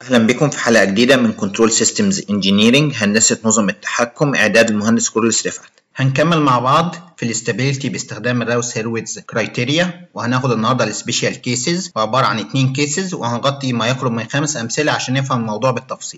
أهلا بكم في حلقة جديدة من كنترول سيستمز انجينيرنج هندسة نظم التحكم إعداد المهندس كورلس رفعت هنكمل مع بعض في الاستابيليتي باستخدام الراوس هيرويتز كرايتيريا وهناخد النهارده السبيشال كيسز وعبارة عن اتنين كيسز وهنغطي ما يقرب من خمس أمثلة عشان نفهم الموضوع بالتفصيل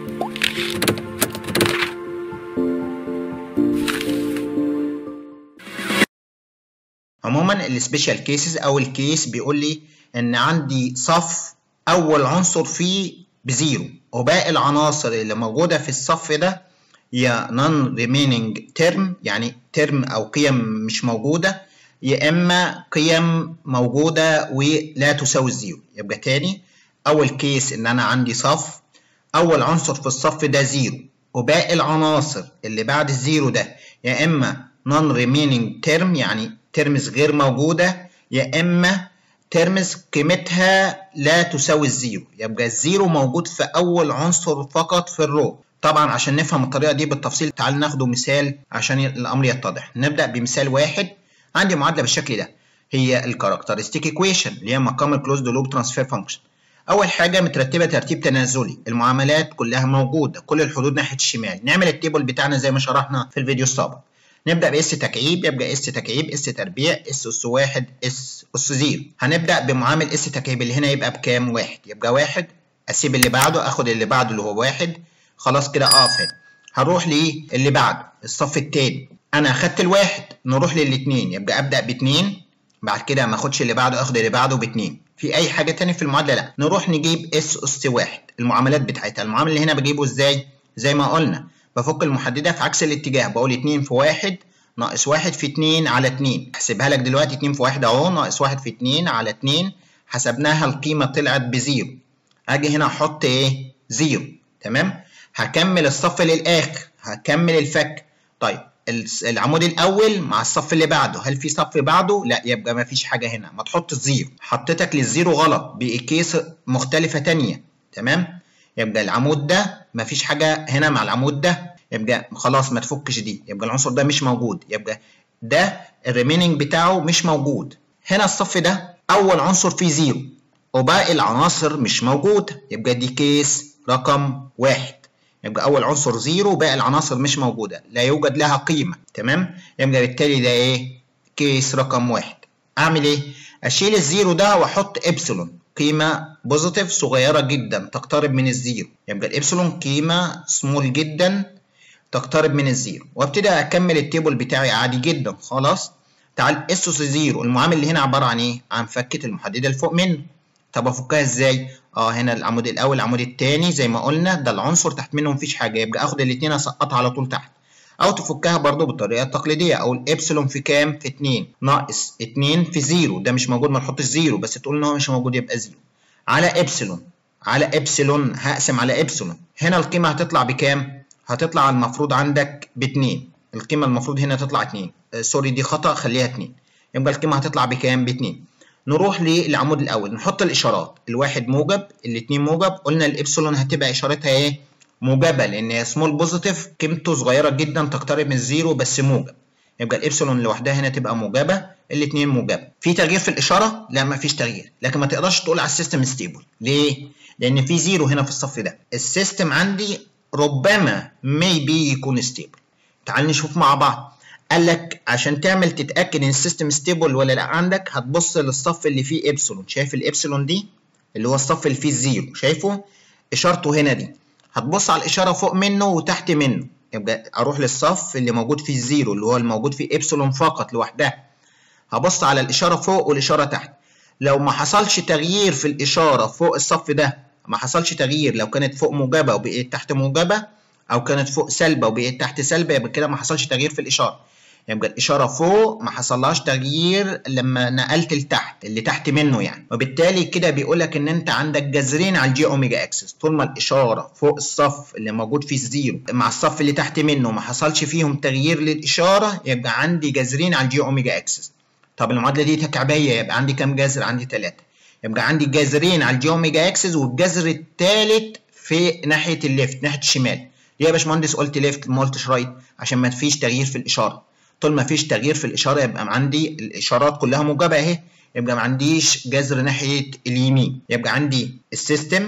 عموما السبيشال كيسز اول كيس بيقول لي ان عندي صف اول عنصر فيه بزيرو وباقي العناصر اللي موجوده في الصف ده يا non remaining term يعني ترم او قيم مش موجوده يا اما قيم موجوده ولا تساوي الزيرو يبقى تاني اول كيس ان انا عندي صف اول عنصر في الصف ده زيرو وباقي العناصر اللي بعد الزيرو ده يا اما non remaining term يعني ترمز غير موجودة يا إما ترمز قيمتها لا تساوي الزيرو يبقى الزيرو موجود في أول عنصر فقط في الرو طبعا عشان نفهم الطريقة دي بالتفصيل تعال ناخده مثال عشان الأمر يتضح نبدأ بمثال واحد عندي معادلة بالشكل ده هي الكاركترستيك ايكويشن اللي هي مقام الكلوزد لوب ترانسفير فانكشن أول حاجة مترتبة ترتيب تنازلي المعاملات كلها موجودة كل الحدود ناحية الشمال نعمل التيبل بتاعنا زي ما شرحنا في الفيديو السابق نبدأ بإس تكعيب يبقى إس تكعيب إس تربيع إس أس واحد إس أس زيرو هنبدأ بمعامل إس تكعيب اللي هنا يبقى بكام؟ واحد يبقى واحد أسيب اللي بعده آخد اللي بعده اللي هو واحد خلاص كده أقف هنا هنروح للي بعده الصف التاني أنا أخدت الواحد نروح للاتنين يبقى أبدأ باتنين بعد كده ما أخدش اللي بعده آخد اللي بعده باتنين في أي حاجة تاني في المعادلة لأ نروح نجيب إس أس واحد المعاملات بتاعتها المعامل اللي هنا بجيبه إزاي؟ زي ما قلنا بفك المحددة في عكس الاتجاه بقول 2 في 1 ناقص 1 في 2 على 2 احسبها لك دلوقتي 2 في 1 اهو ناقص 1 في 2 على 2 حسبناها القيمة طلعت بزيرو اجي هنا احط ايه؟ زيرو تمام؟ هكمل الصف للآخر هكمل الفك طيب العمود الأول مع الصف اللي بعده هل في صف بعده؟ لا يبقى ما فيش حاجة هنا ما تحط الزيرو حطيتك للزيرو غلط بكيس مختلفة تانية تمام؟ يبقى العمود ده ما فيش حاجة هنا مع العمود ده يبقى خلاص ما تفكش دي يبقى العنصر ده مش موجود يبقى ده الريميننج بتاعه مش موجود هنا الصف ده اول عنصر فيه زيرو وباقي العناصر مش موجوده يبقى دي كيس رقم واحد يبقى اول عنصر زيرو وباقي العناصر مش موجوده لا يوجد لها قيمه تمام يبقى بالتالي ده ايه كيس رقم واحد اعمل ايه اشيل الزيرو ده واحط ابسلون قيمه بوزيتيف صغيره جدا تقترب من الزيرو يبقى الابسلون قيمه سمول جدا تقترب من الزيرو وابتدي اكمل التيبل بتاعي عادي جدا خلاص تعال اس اس زيرو المعامل اللي هنا عباره عن ايه عن فكه المحدده اللي فوق منه طب افكها ازاي اه هنا العمود الاول العمود الثاني زي ما قلنا ده العنصر تحت منه مفيش حاجه يبقى اخد الاثنين اسقطها على طول تحت او تفكها برضو بالطريقه التقليديه او الابسلون في كام في 2 ناقص 2 في زيرو ده مش موجود ما نحطش زيرو بس تقول ان هو مش موجود يبقى زيرو على ابسلون على ابسلون هقسم على ابسلون هنا القيمه هتطلع بكام هتطلع المفروض عندك باتنين القيمة المفروض هنا تطلع اتنين آه سوري دي خطأ خليها اتنين يبقى القيمة هتطلع بكام باتنين نروح للعمود الأول نحط الإشارات الواحد موجب الاتنين موجب قلنا الإبسلون هتبقى إشارتها إيه موجبة لأن هي سمول بوزيتيف قيمته صغيرة جدا تقترب من الزيرو بس موجب يبقى الإبسلون لوحدها هنا تبقى موجبة الاتنين موجبة في تغيير في الإشارة لا ما فيش تغيير لكن ما تقدرش تقول على السيستم ستيبل ليه لأن في زيرو هنا في الصف ده السيستم عندي ربما maybe يكون ستيبل تعال نشوف مع بعض قال لك عشان تعمل تتاكد ان السيستم ستيبل ولا لا عندك هتبص للصف اللي فيه ابسلون شايف الابسلون دي اللي هو الصف اللي فيه الزيرو شايفه اشارته هنا دي هتبص على الاشاره فوق منه وتحت منه يبقى اروح للصف اللي موجود فيه الزيرو اللي هو الموجود فيه ابسلون فقط لوحدها هبص على الاشاره فوق والاشاره تحت لو ما حصلش تغيير في الاشاره فوق الصف ده ما حصلش تغيير لو كانت فوق موجبه وبقيت تحت موجبه او كانت فوق سالبه وبقيت تحت سالبه يبقى كده ما حصلش تغيير في الاشاره يبقى الاشاره فوق ما حصلهاش تغيير لما نقلت لتحت اللي تحت منه يعني وبالتالي كده بيقول لك ان انت عندك جذرين على الجي اوميجا اكسس طول ما الاشاره فوق الصف اللي موجود فيه الزيرو مع الصف اللي تحت منه ما حصلش فيهم تغيير للاشاره يبقى عندي جذرين على الجي اوميجا اكسس طب المعادله دي تكعيبيه يبقى عندي كام جذر عندي ثلاثه يبقى عندي جذرين على الجي اوميجا اكسس والجذر الثالث في ناحيه الليفت ناحيه الشمال ليه يا باشمهندس قلت ليفت ما قلتش رايت عشان ما فيش تغيير في الاشاره طول ما فيش تغيير في الاشاره يبقى عندي الاشارات كلها موجبه اهي يبقى ما عنديش جذر ناحيه اليمين يبقى عندي السيستم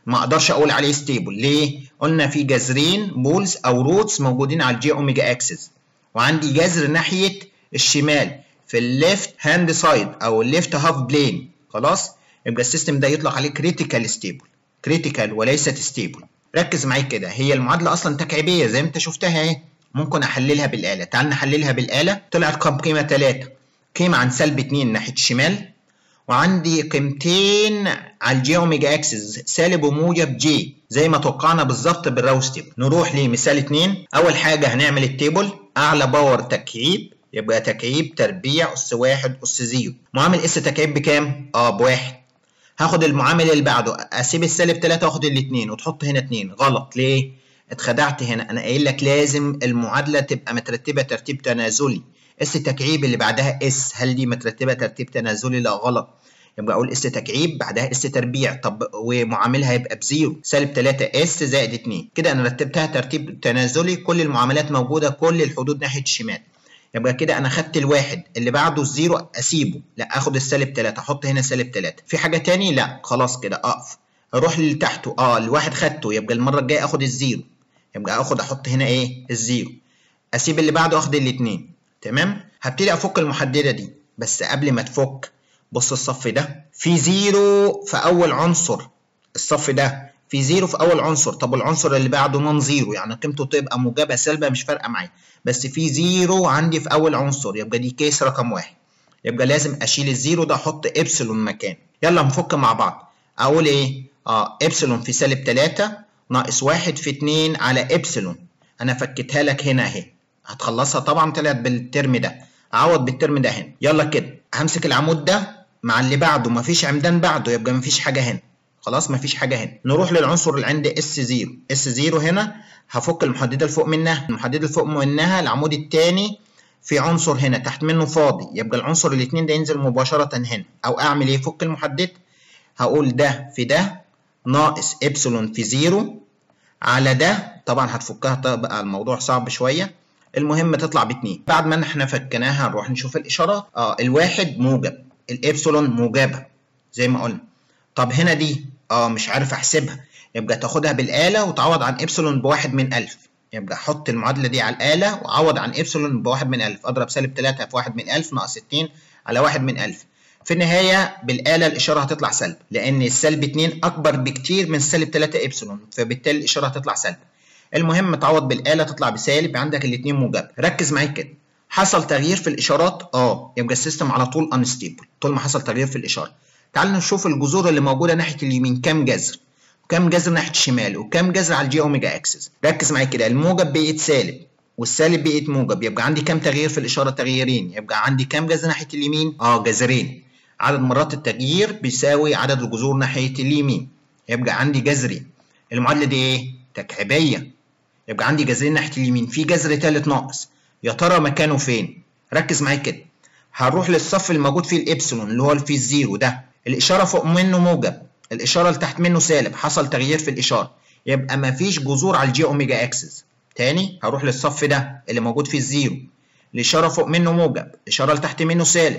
ما اقدرش اقول عليه ستيبل ليه قلنا في جذرين بولز او روتس موجودين على الجي اوميجا اكسس وعندي جذر ناحيه الشمال في الليفت هاند سايد او الليفت هاف بلين خلاص يبقى السيستم ده يطلق عليه كريتيكال ستيبل كريتيكال وليست ستيبل ركز معايا كده هي المعادله اصلا تكعيبيه زي ما انت شفتها اهي ممكن احللها بالاله تعال نحللها بالاله طلعت كام قيمه 3 قيمه عن سلب 2 ناحيه الشمال وعندي قيمتين على الجي اوميجا اكسس سالب وموجب جي زي ما توقعنا بالظبط بالراوس تيبل نروح لمثال 2 اول حاجه هنعمل التيبل اعلى باور تكعيب يبقى تكعيب تربيع اس واحد اس زيرو معامل اس تكعيب بكام؟ اه بواحد هاخد المعامل اللي بعده اسيب السالب 3 واخد الاثنين وتحط هنا 2 غلط ليه؟ اتخدعت هنا انا قايل لك لازم المعادله تبقى مترتبه ترتيب تنازلي اس تكعيب اللي بعدها اس هل دي مترتبه ترتيب تنازلي لا غلط يبقى اقول اس تكعيب بعدها اس تربيع طب ومعاملها يبقى بزيرو سالب 3 اس زائد 2 كده انا رتبتها ترتيب تنازلي كل المعاملات موجوده كل الحدود ناحيه الشمال يبقى كده انا خدت الواحد اللي بعده الزيرو اسيبه لا اخد السالب 3 احط هنا سالب 3 في حاجه تاني لا خلاص كده اقف اروح اللي تحته اه الواحد خدته يبقى المره الجايه اخد الزيرو يبقى اخد احط هنا ايه الزيرو اسيب اللي بعده اخد الاثنين تمام هبتدي افك المحدده دي بس قبل ما تفك بص الصف ده في زيرو في اول عنصر الصف ده في زيرو في اول عنصر طب العنصر اللي بعده نون زيرو يعني قيمته تبقى موجبه سالبه مش فارقه معايا بس في زيرو عندي في اول عنصر يبقى دي كيس رقم واحد يبقى لازم اشيل الزيرو ده احط ابسلون مكان يلا نفك مع بعض اقول ايه اه ابسلون في سالب 3 ناقص واحد في 2 على ابسلون انا فكيتها لك هنا اهي هتخلصها طبعا طلعت بالترم ده اعوض بالترم ده هنا يلا كده همسك العمود ده مع اللي بعده مفيش عمدان بعده يبقى مفيش حاجه هنا خلاص مفيش حاجه هنا نروح للعنصر اللي عند اس 0 اس 0 هنا هفك المحدده اللي فوق منها المحدده اللي فوق منها العمود الثاني في عنصر هنا تحت منه فاضي يبقى العنصر الاثنين ده ينزل مباشره هنا او اعمل ايه فك المحدد هقول ده في ده ناقص ابسلون في 0 على ده طبعا هتفكها بقى الموضوع صعب شويه المهم تطلع باتنين بعد ما احنا فكناها نروح نشوف الاشارات اه الواحد موجب الابسلون موجبه زي ما قلنا طب هنا دي اه مش عارف احسبها يبقى تاخدها بالاله وتعوض عن ابسلون بواحد من ألف يبقى احط المعادله دي على الاله واعوض عن ابسلون بواحد من ألف اضرب سالب 3 في واحد من ألف ناقص 2 على واحد من ألف في النهايه بالاله الاشاره هتطلع سلب لان السلب 2 اكبر بكتير من سالب 3 ابسلون فبالتالي الاشاره هتطلع سلب المهم تعوض بالاله تطلع بسالب عندك الاثنين موجب ركز معايا كده حصل تغيير في الاشارات اه يبقى السيستم على طول انستيبل طول ما حصل تغيير في الاشاره تعال نشوف الجذور اللي موجوده ناحيه اليمين كام جذر وكام جذر ناحيه الشمال وكام جذر على الجي اوميجا اكسس ركز معايا كده الموجب بقت سالب والسالب بقت موجب يبقى عندي كام تغيير في الاشاره تغييرين يبقى عندي كام جذر ناحيه اليمين اه جذرين عدد مرات التغيير بيساوي عدد الجذور ناحيه اليمين يبقى عندي جذرين المعادله دي ايه تكعيبيه يبقى عندي جذرين ناحيه اليمين في جذر ثالث ناقص يا ترى مكانه فين ركز معايا كده هنروح للصف الموجود فيه الابسلون اللي هو في الزيرو ده الاشاره فوق منه موجب الاشاره اللي تحت منه سالب حصل تغيير في الاشاره يبقى مفيش جذور على الجي اوميجا اكسس تاني هروح للصف ده اللي موجود فيه الزيرو الاشاره فوق منه موجب الاشاره اللي تحت منه سالب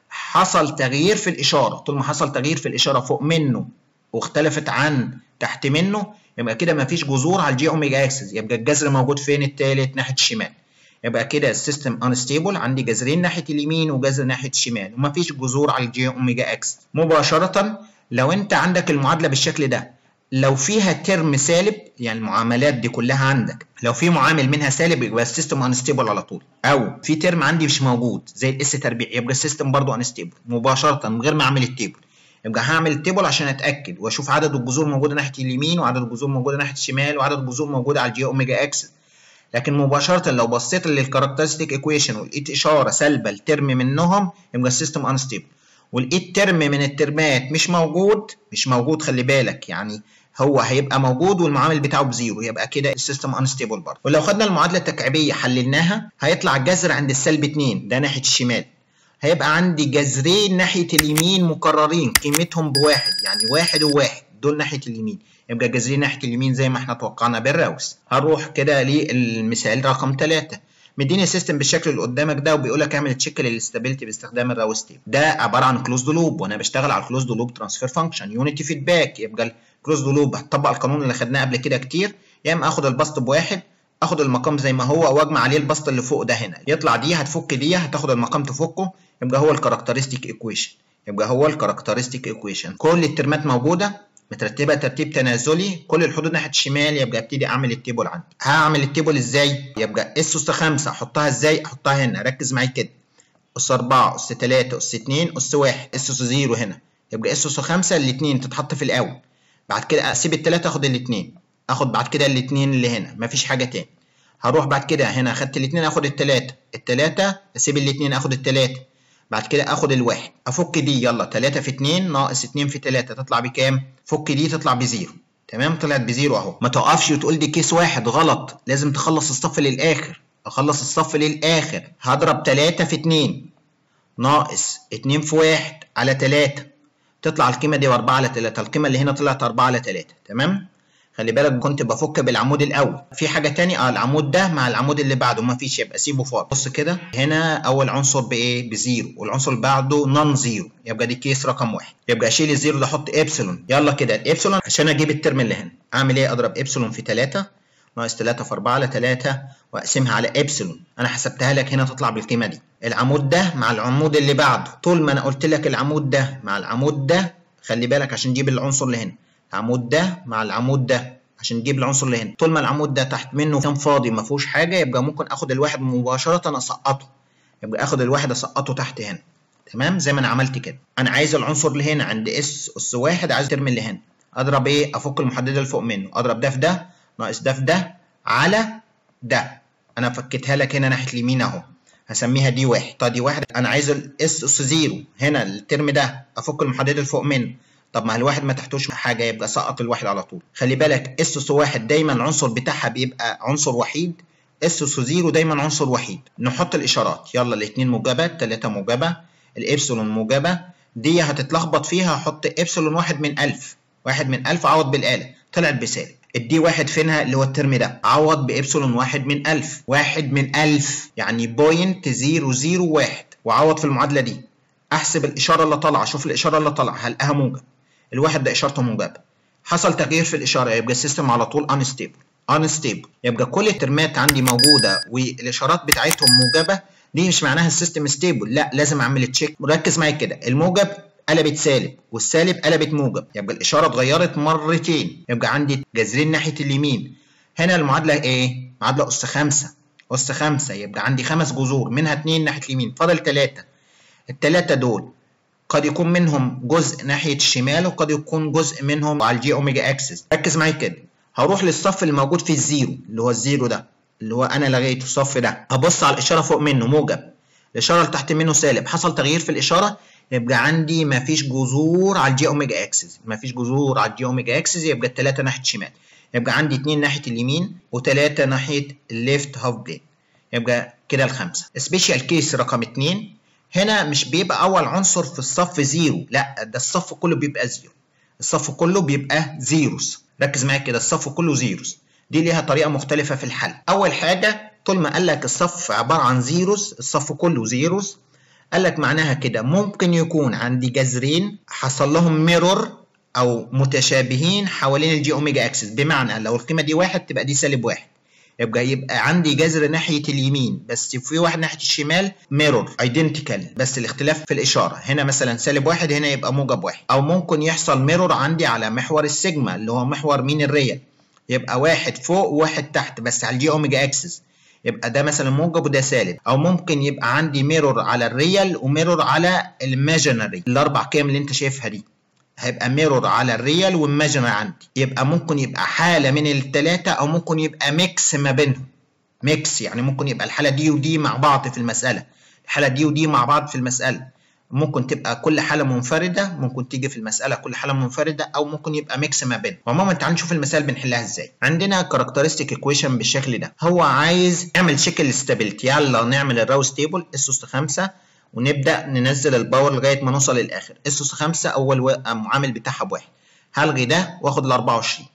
حصل تغيير في الاشاره طول ما حصل تغيير في الاشاره فوق منه واختلفت عن تحت منه يبقى كده مفيش جذور على الجي اوميجا اكسس يبقى الجذر موجود فين التالت ناحيه الشمال يبقى كده السيستم انستيبل عندي جذرين ناحيه اليمين وجذر ناحيه الشمال ومفيش جذور على الجي اوميجا اكس مباشره لو انت عندك المعادله بالشكل ده لو فيها ترم سالب يعني المعاملات دي كلها عندك لو في معامل منها سالب يبقى السيستم انستيبل على طول او في ترم عندي مش موجود زي الاس تربيع يبقى السيستم برضو انستيبل مباشره من غير ما اعمل التيبل يبقى هعمل التيبل عشان اتاكد واشوف عدد الجذور موجوده ناحيه اليمين وعدد الجذور موجوده ناحيه الشمال وعدد الجذور موجوده على الجي اوميجا اكس لكن مباشره لو بصيت للكاركترستيك ايكويشن ولقيت اشاره سالبه لترم منهم يبقى السيستم انستيبل ولقيت ترم من الترمات مش موجود مش موجود خلي بالك يعني هو هيبقى موجود والمعامل بتاعه بزيرو يبقى كده السيستم انستيبل برضه ولو خدنا المعادله التكعيبيه حللناها هيطلع جذر عند السلب 2 ده ناحيه الشمال هيبقى عندي جذرين ناحيه اليمين مكررين قيمتهم بواحد يعني واحد وواحد دول ناحيه اليمين يبقى جذرين ناحيه اليمين زي ما احنا توقعنا بالراوس هنروح كده للمثال رقم 3 مديني السيستم بالشكل اللي قدامك ده وبيقول لك اعمل تشيك للاستابيليتي باستخدام الراوس تيب ده عباره عن كلوزد لوب وانا بشتغل على الكلوزد لوب ترانسفير فانكشن يونيتي فيدباك يبقى الكلوزد لوب هتطبق القانون اللي خدناه قبل كده كتير يا اما اخد البسط بواحد اخد المقام زي ما هو واجمع عليه البسط اللي فوق ده هنا يطلع دي هتفك دي هتاخد المقام تفكه يبقى هو الكاركترستيك ايكويشن يبقى هو الكاركترستيك ايكويشن كل الترمات موجوده مترتبه ترتيب تنازلي كل الحدود ناحيه الشمال يبقى ابتدي اعمل التيبل عندي هعمل التيبل ازاي يبقى اس اس 5 احطها ازاي احطها هنا ركز معايا كده اس 4 اس 3 اس 2 اس 1 اس اس 0 هنا يبقى اس اس 5 الاثنين تتحط في الاول بعد كده اسيب الثلاثه اخد الاثنين اخد بعد كده الاثنين اللي هنا مفيش حاجه تاني هروح بعد كده هنا اخدت الاثنين اخد الثلاثه الثلاثه اسيب الاثنين اخد الثلاثه بعد كده اخد الواحد افك دي يلا 3 في 2 ناقص 2 في 3 تطلع بكام فك دي تطلع بزيرو تمام طلعت بزيرو اهو ما توقفش وتقول دي كيس واحد غلط لازم تخلص الصف للاخر اخلص الصف للاخر هضرب 3 في 2 ناقص 2 في 1 على 3 تطلع القيمه دي 4 على 3 القيمه اللي هنا طلعت 4 على 3 تمام خلي بالك كنت بفك بالعمود الاول في حاجه تاني اه العمود ده مع العمود اللي بعده ما فيش يبقى سيبه فاضي بص كده هنا اول عنصر بايه بزيرو والعنصر اللي بعده نون زيرو يبقى دي كيس رقم واحد يبقى اشيل الزيرو ده احط ابسلون يلا كده الابسلون عشان اجيب الترم اللي هنا اعمل ايه اضرب ابسلون في 3 ناقص 3 في 4 على 3 واقسمها على ابسلون انا حسبتها لك هنا تطلع بالقيمه دي العمود ده مع العمود اللي بعده طول ما انا قلت لك العمود ده مع العمود ده خلي بالك عشان تجيب العنصر اللي هنا العمود ده مع العمود ده عشان نجيب العنصر اللي هنا طول ما العمود ده تحت منه كان فاضي ما فيهوش حاجه يبقى ممكن اخد الواحد مباشره اسقطه يبقى اخد الواحد اسقطه تحت هنا تمام زي ما انا عملت كده انا عايز العنصر اللي هنا عند اس اس واحد عايز الترم اللي هنا اضرب ايه افك المحدده اللي فوق منه اضرب ده في ده ناقص ده في ده على ده انا فكيتها لك هنا ناحيه اليمين اهو هسميها دي واحد طب دي واحد انا عايز الاس اس زيرو هنا الترم ده افك المحدده اللي فوق منه طب ما الواحد ما تحتوش حاجه يبقى سقط الواحد على طول خلي بالك اس اس واحد دايما العنصر بتاعها بيبقى عنصر وحيد اس اس زيرو دايما عنصر وحيد نحط الاشارات يلا الاثنين موجبه الثلاثه موجبه الابسلون موجبه دي هتتلخبط فيها احط ابسلون واحد من 1000 واحد من 1000 عوض بالاله طلعت بسالب الدي واحد فينها اللي هو الترم ده عوض بابسلون واحد من 1000 واحد من 1000 يعني بوينت زيرو زيرو واحد وعوض في المعادله دي احسب الاشاره اللي طالعه اشوف الاشاره اللي طالعه هلاقيها موجب الواحد ده اشارته موجبه حصل تغيير في الاشاره يبقى السيستم على طول انستيبل انستيبل يبقى كل الترمات عندي موجوده والاشارات بتاعتهم موجبه دي مش معناها السيستم ستيبل لا لازم اعمل تشيك ركز معايا كده الموجب قلبت سالب والسالب قلبت موجب يبقى الاشاره اتغيرت مرتين يبقى عندي جذرين ناحيه اليمين هنا المعادله ايه معادله اس 5 اس 5 يبقى عندي خمس جذور منها اتنين ناحيه اليمين فاضل ثلاثه الثلاثه دول قد يكون منهم جزء ناحيه الشمال وقد يكون جزء منهم على الجي اوميجا اكسس ركز معايا كده هروح للصف اللي موجود فيه الزيرو اللي هو الزيرو ده اللي هو انا لغيته الصف ده هبص على الاشاره فوق منه موجب الاشاره اللي تحت منه سالب حصل تغيير في الاشاره يبقى عندي مفيش جذور على الجي اوميجا اكسس مفيش جذور على الجي اوميجا اكسس يبقى الثلاثه ناحيه الشمال يبقى عندي اثنين ناحيه اليمين وثلاثه ناحيه الليفت هاف بلين يبقى كده الخمسه سبيشال كيس رقم اثنين هنا مش بيبقى اول عنصر في الصف زيرو لا ده الصف كله بيبقى زيرو الصف كله بيبقى زيروز ركز معايا كده الصف كله زيروز دي ليها طريقه مختلفه في الحل اول حاجه طول ما قال لك الصف عباره عن زيروز الصف كله زيروز قال لك معناها كده ممكن يكون عندي جذرين حصل لهم ميرور او متشابهين حوالين الجي اوميجا اكسس بمعنى لو القيمه دي واحد تبقى دي سالب واحد يبقى يبقى عندي جذر ناحيه اليمين بس في واحد ناحيه الشمال ميرور ايدنتيكال بس الاختلاف في الاشاره هنا مثلا سالب واحد هنا يبقى موجب واحد او ممكن يحصل ميرور عندي على محور السيجما اللي هو محور مين الريال يبقى واحد فوق وواحد تحت بس على الجي اوميجا اكسس يبقى ده مثلا موجب وده سالب او ممكن يبقى عندي ميرور على الريال وميرور على الايماجينري الاربع قيم اللي انت شايفها دي هيبقى ميرور على الريال والماجنري عندي يبقى ممكن يبقى حاله من الثلاثه او ممكن يبقى ميكس ما بينهم ميكس يعني ممكن يبقى الحاله دي ودي مع بعض في المساله الحاله دي ودي مع بعض في المساله ممكن تبقى كل حاله منفرده ممكن تيجي في المساله كل حاله منفرده او ممكن يبقى ميكس ما بينهم عموما تعال نشوف المسائل بنحلها ازاي عندنا كاركترستيك ايكويشن بالشكل ده هو عايز يعمل تشيك الاستابيليتي يلا نعمل الراوس تيبل اس اس 5 ونبدا ننزل الباور لغايه ما نوصل للاخر اس اس 5 اول معامل بتاعها بواحد هلغي ده واخد ال 24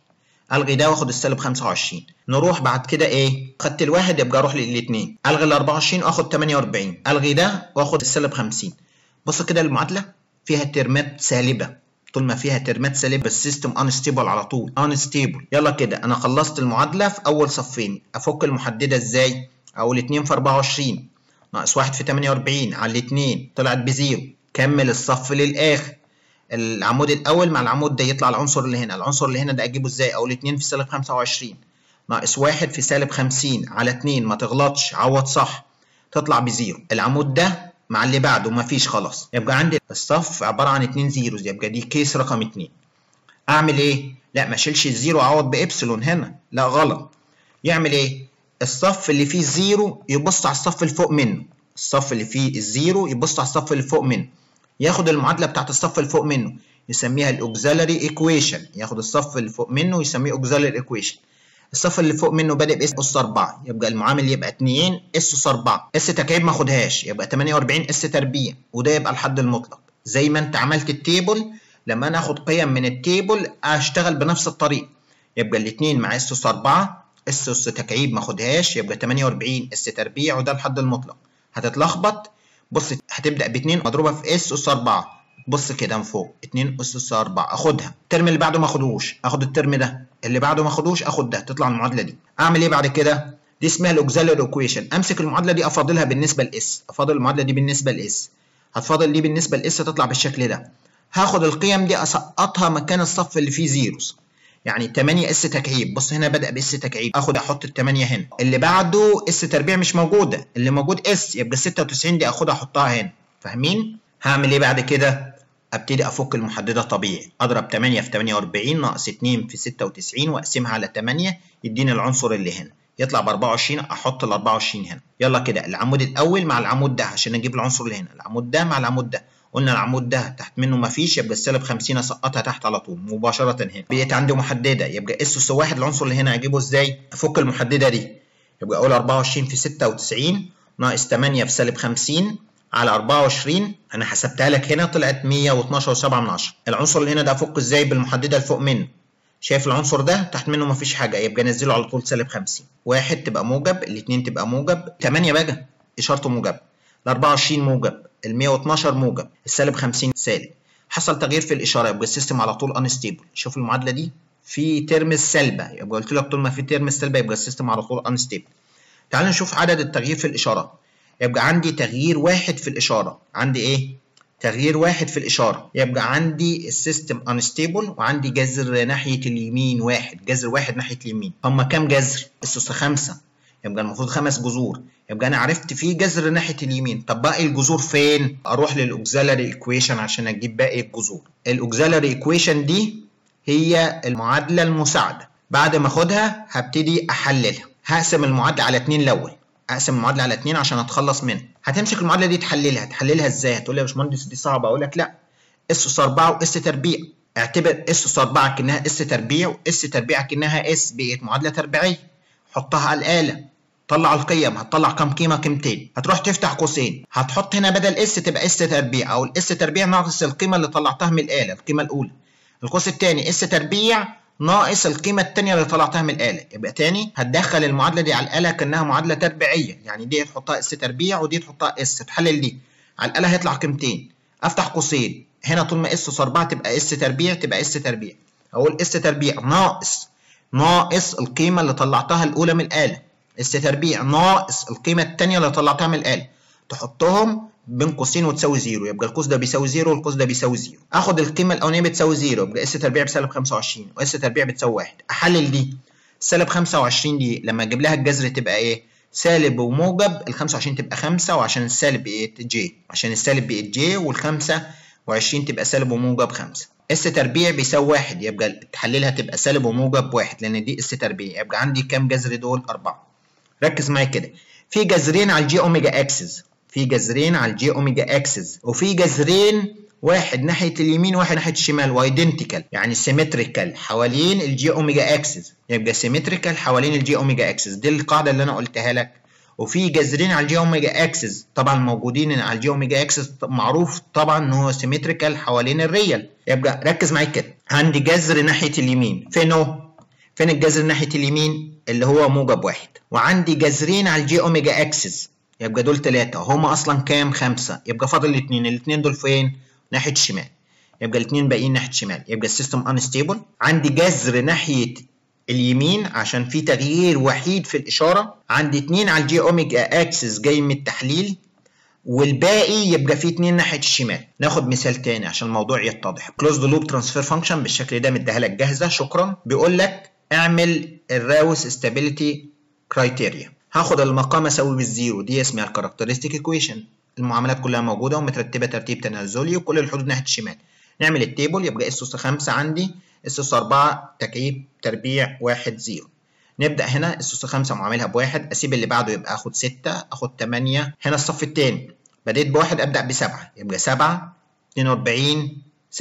الغي ده واخد السالب 25 نروح بعد كده ايه خدت الواحد يبقى اروح للاثنين الغي ال 24 واخد 48 الغي ده واخد السالب 50 بص كده المعادله فيها ترمات سالبه طول ما فيها ترمات سالبه السيستم انستيبل على طول انستيبل يلا كده انا خلصت المعادله في اول صفين افك المحدده ازاي اقول 2 في 24 ناقص 1 في 48 على الاثنين طلعت بزيرو كمل الصف للاخر العمود الاول مع العمود ده يطلع العنصر اللي هنا العنصر اللي هنا ده اجيبه ازاي اقول 2 في سالب 25 ناقص 1 في سالب 50 على 2 ما تغلطش عوض صح تطلع بزيرو العمود ده مع اللي بعده مفيش خلاص يبقى عندي الصف عباره عن 2 زيروز يبقى دي كيس رقم 2 اعمل ايه لا ما اشيلش الزيرو اعوض بابسلون هنا لا غلط يعمل ايه الصف اللي فيه زيرو يبص على الصف اللي فوق منه الصف اللي فيه الزيرو يبص على الصف اللي فوق منه ياخد المعادله بتاعت الصف اللي فوق منه يسميها الاوكسالري ايكويشن ياخد الصف اللي فوق منه يسميه اوكسالري ايكويشن الصف اللي فوق منه بادئ باس اس 4 يبقى المعامل يبقى 2 اس اس 4 اس تكعيب ما اخدهاش يبقى 48 اس تربيع وده يبقى الحد المطلق زي ما انت عملت التيبل لما انا اخد قيم من التيبل اشتغل بنفس الطريقه يبقى الاثنين مع اس اس 4 اس اس تكعيب ما اخدهاش يبقى 48 اس تربيع وده الحد المطلق هتتلخبط بص هتبدا ب 2 مضروبه في اس اس 4 بص كده من فوق 2 اس اس 4 اخدها الترم اللي بعده ما اخدوش اخد الترم ده اللي بعده ما اخدوش اخد ده تطلع المعادله دي اعمل ايه بعد كده دي اسمها الاوكسالري ايكويشن امسك المعادله دي افاضلها بالنسبه لاس افاضل المعادله دي بالنسبه لاس هتفاضل دي بالنسبه لاس تطلع بالشكل ده هاخد القيم دي اسقطها مكان الصف اللي فيه زيروز يعني 8 اس تكعيب بص هنا بدا باس تكعيب اخد احط ال 8 هنا اللي بعده اس تربيع مش موجوده اللي موجود اس يبقى 96 دي اخدها احطها هنا فاهمين هعمل ايه بعد كده ابتدي افك المحدده طبيعي اضرب 8 في 48 ناقص 2 في 96 واقسمها على 8 يديني العنصر اللي هنا يطلع ب 24 احط ال 24 هنا يلا كده العمود الاول مع العمود ده عشان اجيب العنصر اللي هنا العمود ده مع العمود ده قلنا العمود ده تحت منه مفيش يبقى السالب 50 اسقطها تحت على طول مباشره هنا بقيت عندي محدده يبقى اس اس واحد العنصر اللي هنا اجيبه ازاي افك المحدده دي يبقى اقول 24 في 96 ناقص 8 في سالب 50 على 24 انا حسبتها لك هنا طلعت 112.7 من 10 العنصر اللي هنا ده افك ازاي بالمحدده اللي فوق منه شايف العنصر ده تحت منه مفيش حاجه يبقى نزله على طول سالب 50 واحد تبقى موجب الاثنين تبقى موجب 8 بقى اشارته موجب ال 24 موجب ال 112 موجب السالب 50 سالب حصل تغيير في الاشاره يبقى السيستم على طول انستيبل شوف المعادله دي في ترم السلبه يبقى قلت لك طول ما في ترم السلبه يبقى السيستم على طول انستيبل تعال نشوف عدد التغيير في الاشارات يبقى عندي تغيير واحد في الاشاره عندي ايه تغيير واحد في الاشاره يبقى عندي السيستم انستيبل وعندي جذر ناحيه اليمين واحد جذر واحد ناحيه اليمين هما كام جذر اسس خمسه يبقى المفروض خمس جذور يبقى انا عرفت في جذر ناحيه اليمين طب باقي الجذور فين اروح للاوكسالري ايكويشن عشان اجيب باقي الجذور الاوكسالري ايكويشن دي هي المعادله المساعده بعد ما اخدها هبتدي احللها هقسم المعادله على اتنين الاول اقسم المعادله على اتنين عشان اتخلص منها هتمسك المعادله دي تحللها تحللها ازاي هتقول لي يا باشمهندس دي صعبه اقول لك لا اس اس 4 واس تربيع اعتبر اس اس 4 كانها اس تربيع واس تربيع كانها اس بقت معادله تربيعيه حطها على الاله طلع القيم هتطلع كام قيمه قيمتين هتروح تفتح قوسين هتحط هنا بدل اس تبقى اس تربيع او الاس تربيع ناقص القيمه اللي طلعتها من الاله القيمه الاولى القوس الثاني اس تربيع ناقص القيمة التانية اللي طلعتها من الآلة يبقى تاني هتدخل المعادلة دي على الآلة كأنها معادلة تربيعية يعني دي تحطها اس تربيع ودي تحطها اس تحلل دي على الآلة هيطلع قيمتين أفتح قوسين هنا طول ما اس اس 4 تبقى اس تربيع تبقى اس تربيع أقول اس تربيع ناقص ناقص القيمة اللي طلعتها الأولى من الآلة اس تربيع ناقص القيمة التانية اللي طلعتها من الآلة تحطهم بين قوسين وتساوي زيرو يبقى القوس ده بيساوي زيرو والقوس ده بيساوي زيرو اخد القيمه الاولانيه بتساوي زيرو يبقى اس تربيع بسالب 25 واس تربيع بتساوي 1 احلل دي سالب 25 دي لما اجيب لها الجذر تبقى ايه سالب وموجب ال 25 تبقى 5 وعشان السالب بقت جي عشان السالب بقت جي وال 25 تبقى سالب وموجب 5 اس تربيع بيساوي 1 يبقى تحللها تبقى سالب وموجب 1 لان دي اس تربيع يبقى عندي كام جذر دول 4 ركز معايا كده في جذرين على الجي اوميجا اكسس في جذرين على الجي اوميجا اكسس وفي جذرين واحد ناحيه اليمين واحد ناحيه الشمال وايدنتيكال يعني سيمتريكال حوالين الجي اوميجا اكسس يبقى سيمتريكال حوالين الجي اوميجا اكسس دي القاعده اللي انا قلتها لك وفي جذرين على الجي اوميجا اكسس طبعا موجودين على الجي اوميجا اكسس معروف طبعا ان هو سيمتريكال حوالين الريال يبقى ركز معايا كده عندي جذر ناحيه اليمين فين هو فين الجذر ناحيه اليمين اللي هو موجب واحد وعندي جذرين على الجي اوميجا اكسس يبقى دول ثلاثة هما أصلا كام؟ خمسة يبقى فاضل الاثنين الاثنين دول فين؟ ناحية الشمال يبقى الاثنين باقيين ناحية الشمال يبقى السيستم انستيبل عندي جذر ناحية اليمين عشان في تغيير وحيد في الإشارة عندي اتنين على الجي أوميجا أكسس جاي من التحليل والباقي يبقى فيه اتنين ناحية الشمال ناخد مثال تاني عشان الموضوع يتضح كلوزد لوب ترانسفير فانكشن بالشكل ده مديها لك جاهزة شكرا بيقول لك اعمل الراوس استابيليتي كرايتيريا هاخد المقام اساوي بالزيرو دي اسمها الكاركترستيك ايكويشن المعاملات كلها موجوده ومترتبه ترتيب تنازلي وكل الحدود ناحيه الشمال نعمل التيبل يبقى اس اس 5 عندي اس اس 4 تكعيب تربيع 1 0 نبدا هنا اس اس 5 معاملها بواحد اسيب اللي بعده يبقى اخد 6 اخد 8 هنا الصف الثاني بديت بواحد ابدا بسبعه يبقى 7 42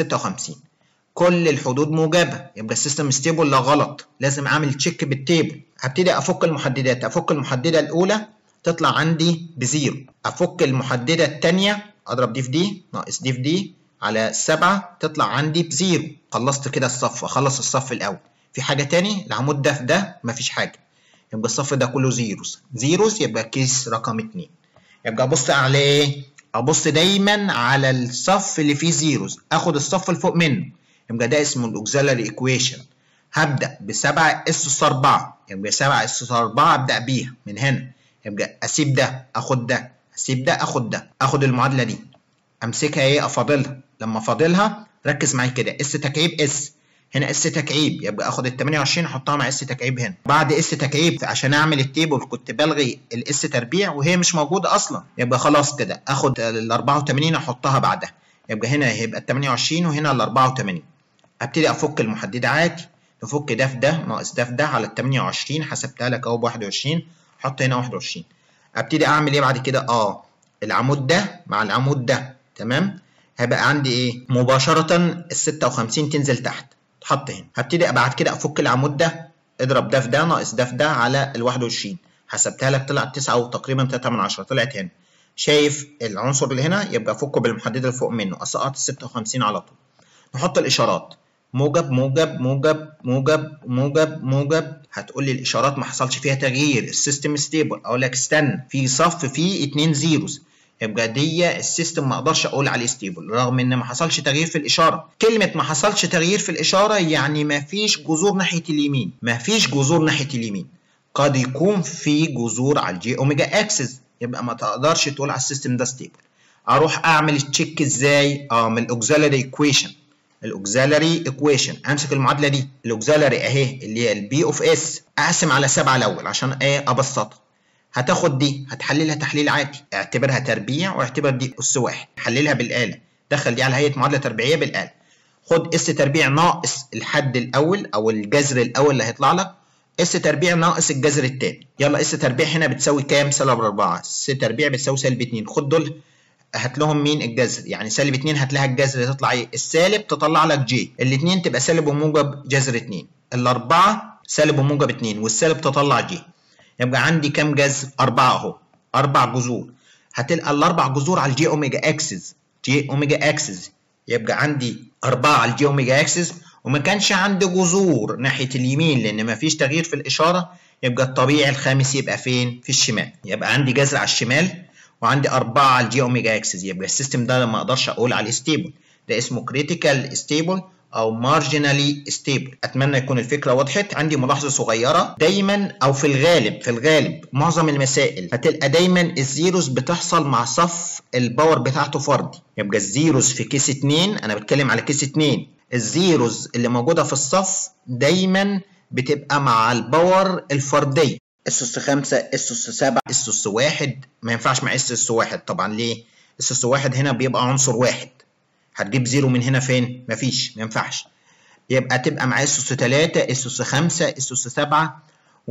56 كل الحدود موجبه يبقى السيستم ستيبل لا غلط لازم اعمل تشيك بالتيبل هبتدي افك المحددات افك المحدده الاولى تطلع عندي بزيرو افك المحدده الثانيه اضرب دي في دي ناقص دي في دي على 7 تطلع عندي بزيرو خلصت كده الصف اخلص الصف الاول في حاجه تاني العمود ده في ده مفيش حاجه يبقى الصف ده كله زيروز زيروز يبقى كيس رقم 2 يبقى ابص على ايه ابص دايما على الصف اللي فيه زيروز اخد الصف اللي فوق منه يبقى ده اسمه الاوكسيلري ايكويشن هبدا ب 7 اس اس 4 يبقى 7 اس اس 4 ابدا بيها من هنا يبقى اسيب ده اخد ده اسيب ده اخد ده اخد المعادله دي امسكها ايه افاضلها لما افاضلها ركز معايا كده اس تكعيب اس هنا اس تكعيب يبقى اخد ال 28 احطها مع اس تكعيب هنا بعد اس تكعيب عشان اعمل التيبل كنت بلغي الاس تربيع وهي مش موجوده اصلا يبقى خلاص كده اخد ال 84 احطها بعدها يبقى هنا هيبقى ال 28 وهنا ال 84 ابتدي افك المحدده عادي نفك ده في ده ناقص ده في ده على ال 28 حسبتها لك اهو ب 21 حط هنا 21 ابتدي اعمل ايه بعد كده اه العمود ده مع العمود ده تمام هيبقى عندي ايه مباشره ال 56 تنزل تحت تحط هنا هبتدي بعد كده افك العمود ده اضرب ده في ده ناقص ده في ده على ال 21 حسبتها لك طلعت 9 وتقريبا 3 من 10 طلعت هنا شايف العنصر اللي هنا يبقى افكه بالمحدده اللي فوق منه اسقط ال 56 على طول نحط الاشارات موجب موجب موجب موجب موجب موجب هتقول لي الاشارات ما حصلش فيها تغيير السيستم ستيبل اقول لك استنى في صف فيه اتنين زيروز يبقى دي السيستم ما اقدرش اقول عليه ستيبل رغم ان ما حصلش تغيير في الاشاره كلمه ما حصلش تغيير في الاشاره يعني ما فيش جذور ناحيه اليمين ما فيش جذور ناحيه اليمين قد يكون في جذور على الجي اوميجا اكسس يبقى ما تقدرش تقول على السيستم ده ستيبل اروح اعمل تشيك ازاي اه من الاوكسيلري ايكويشن الاوكسيلري ايكويشن امسك المعادله دي الاوكسيلري اهي اللي هي البي اوف اس اقسم على 7 الاول عشان ايه ابسطها هتاخد دي هتحللها تحليل عادي اعتبرها تربيع واعتبر دي اس واحد حللها بالاله دخل دي على هيئه معادله تربيعيه بالاله خد اس تربيع ناقص الحد الاول او الجذر الاول اللي هيطلع لك اس تربيع ناقص الجذر الثاني يلا اس تربيع هنا بتساوي كام سالب 4 اس تربيع بتساوي سالب 2 خد دول هات لهم مين الجذر يعني سالب 2 هات لها الجذر تطلع ايه السالب تطلع لك جي الاثنين تبقى سالب وموجب جذر 2 الاربعه سالب وموجب 2 والسالب تطلع جي يبقى عندي كام جذر أربعة أهو أربع جذور هتلقى الأربع جذور على الجي أوميجا أكسس جي أوميجا أكسس يبقى عندي أربعة على الجي أوميجا أكسس وما كانش عندي جذور ناحية اليمين لأن ما فيش تغيير في الإشارة يبقى الطبيعي الخامس يبقى فين؟ في الشمال يبقى عندي جذر على الشمال وعندي أربعة على الجي أوميجا أكسس يبقى السيستم ده ما أقدرش أقول عليه ستيبل ده اسمه كريتيكال ستيبل او مارجنالي ستيبل اتمنى يكون الفكره وضحت عندي ملاحظه صغيره دايما او في الغالب في الغالب معظم المسائل هتلقى دايما الزيروز بتحصل مع صف الباور بتاعته فردي يبقى الزيروز في كيس 2 انا بتكلم على كيس 2 الزيروز اللي موجوده في الصف دايما بتبقى مع الباور الفرديه اس اس 5 اس اس 7 اس اس 1 ما ينفعش مع اس اس 1 طبعا ليه اس اس 1 هنا بيبقى عنصر واحد هتجيب زيرو من هنا فين؟ مفيش ما ينفعش يبقى تبقى مع اس 3 اس 5 اس 7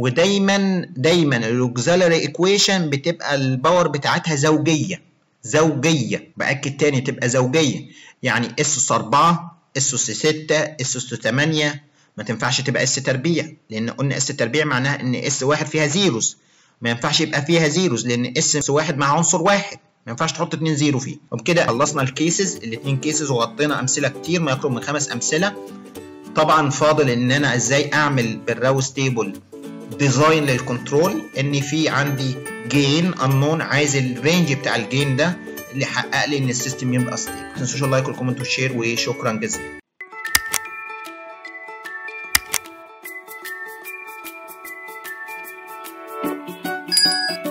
ودايما دايما الاوكسيلري ايكويشن بتبقى الباور بتاعتها زوجيه زوجيه باكد تاني تبقى زوجيه يعني اس 4 اس 6 اس 8 ما تنفعش تبقى اس تربيع لان قلنا اس تربيع معناها ان اس واحد فيها زيروز ما ينفعش يبقى فيها زيروز لان اس واحد مع عنصر واحد ما ينفعش تحط 2 زيرو فيه وبكده خلصنا الكيسز الاثنين كيسز وغطينا امثله كتير ما يقرب من خمس امثله طبعا فاضل ان انا ازاي اعمل بالراوس تيبل ديزاين للكنترول ان في عندي جين انون عايز الرينج بتاع الجين ده اللي يحقق لي ان السيستم يبقى ستيبل ما تنسوش اللايك والكومنت والشير وشكرا جزيلا thank you